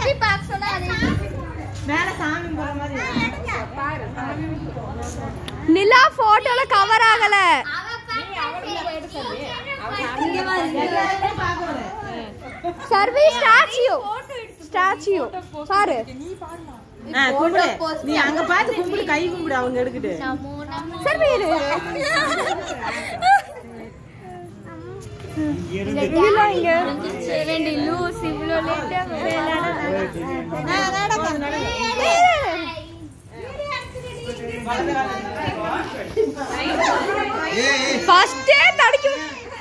சுத்தி பார்க்க சொன்னா அது மேல சாமி போற மாதிரி நிலா போட்டோல கவர் ஆகல எல்லாரும் பாக்கணும் சர்வி ஸ்டாச்சு ஸ்டாச்சு பாரு ஆ, கும்பிடு நீ அங்க பார்த்து கும்பிடு கை கும்பிடு அவங்க எடுக்கிட்டு சர்வி இரு இல்ல இங்க ரெண்டு லூஸ் இவ்வளோ லேட்டா ஃபர்ஸ்டே தடிக்கும்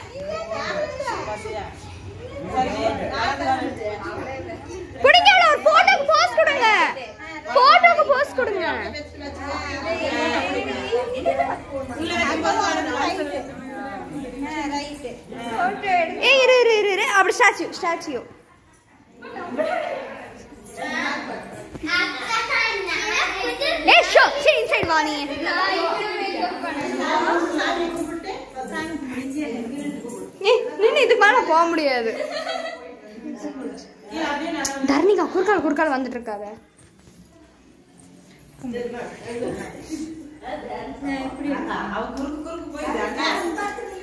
குடிங்க ஒரு போட்டோக்கு போஸ் கொடுங்க போட்டோக்கு போஸ் கொடுங்க ஏய் இரு இரு இரு இரு அப்படி ஸ்டாச்சு ஸ்டாச்சு ஏய் ஷோ சரி இன்சைடு வா நீ ஏய் நின்னு இதுக்கு மேல போக முடியாது தர்ணிகா குறுக்கால் குறுக்கால் வந்துட்டு இருக்காத அவ குறுக்கு குறுக்கு போய்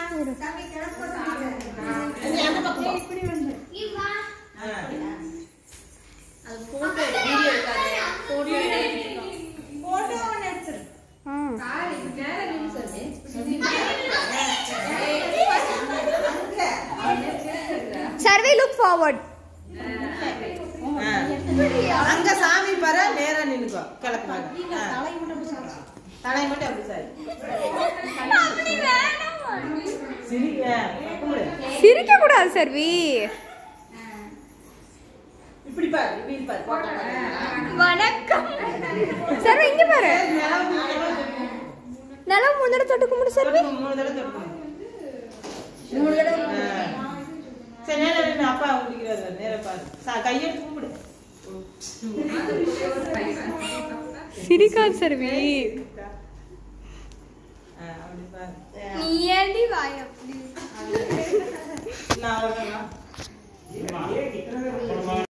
சர்வே லுக் ஃபார்வர்ட் அங்க சாமி பாரு நேரா நின்னுக்கோ கிழக்கு பாரு தலை மட்டும் அப்படி சாரி சிரி ஆ, கும்பிடு சிரிக்க கூடாது சர்வி இப்படி பாரு இப்படி பாரு போட்டோ பாரு வணக்கம் சர்வி இங்க பாரு நிலம் முந்திர தொட்டு கும்பிடு சர்வி மூணு தடவை தொடுக்கணும். ஆ. சரி நேரா நின்னு அப்பா குடிக்கிறாரு நேரா பாரு சா- கையெடுத்து கும்பிடு சிரிக்காது சர்வி ஆ, அப்படி பாரு நீ ஏண்டி வாய் அப்படி நான் அவ்வளவுதான்